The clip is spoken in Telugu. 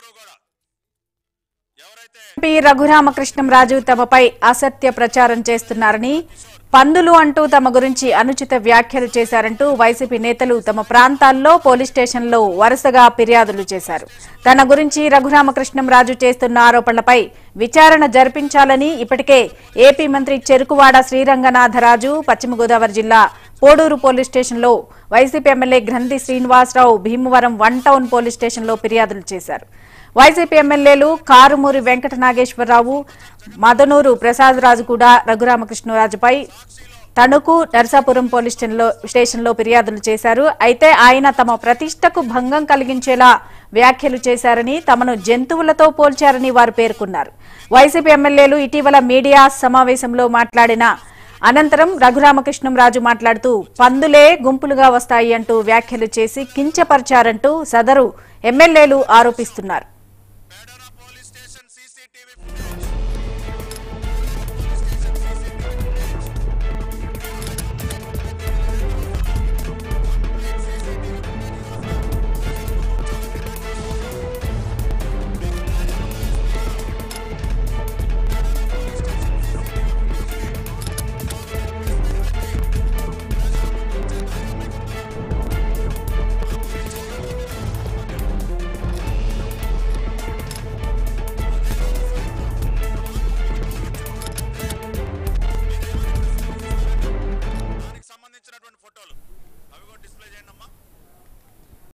కూడా ఎవరైతే ఎంపీ రఘురామకృష్ణంరాజు తమపై అసత్య ప్రచారం చేస్తున్నారని పందులు అంటూ తమ గురించి అనుచిత వ్యాఖ్యలు చేశారంటూ వైసీపీ నేతలు తమ ప్రాంతాల్లో పోలీస్ స్టేషన్లో వరుసగా ఫిర్యాదులు చేశారు తన గురించి రఘురామకృష్ణంరాజు చేస్తున్న ఆరోపణలపై విచారణ జరిపించాలని ఇప్పటికే ఏపీ మంత్రి చెరుకువాడ శ్రీరంగనాథరాజు పశ్చిమ గోదావరి జిల్లా పోడూరు పోలీస్ స్టేషన్లో YCP MLA Granthi Srinivasarao Bhimavaram one town police స్టేషన్లో ఫిర్యాదులు చేశారు వైసీపీ ఎమ్మెల్యేలు కారుమూరి వెంకట నాగేశ్వరరావు మదనూరు ప్రసాదరాజు కూడా రఘురామకృష్ణరాజుపై తణుకు నరసాపురం పోలీస్ స్టేషన్లో స్టేషన్లో ఫిర్యాదులు చేశారు అయితే ఆయన తమ ప్రతిష్టకు భంగం కలిగించేలా వ్యాఖ్యలు చేశారని తమను జంతువులతో పోల్చారని వారు పేర్కొన్నారు వైసీపీ ఎమ్మెల్యేలు ఇటీవల మీడియా సమావేశంలో మాట్లాడిన అనంతరం రఘురామకృష్ణంరాజు మాట్లాడుతూ పందులే గుంపులుగా వస్తాయి అంటూ వ్యాఖ్యలు చేసి కించపరిచారంటూ సదరు ఎమ్మెల్యేలు ఆరోపిస్తున్నారు పేడర పోలీస్ స్టేషన్ సీసీటీవీ దానికి సంబంధించినటువంటి ఫోటోలు అవి కూడా డిస్ప్లే చేయండి అమ్మా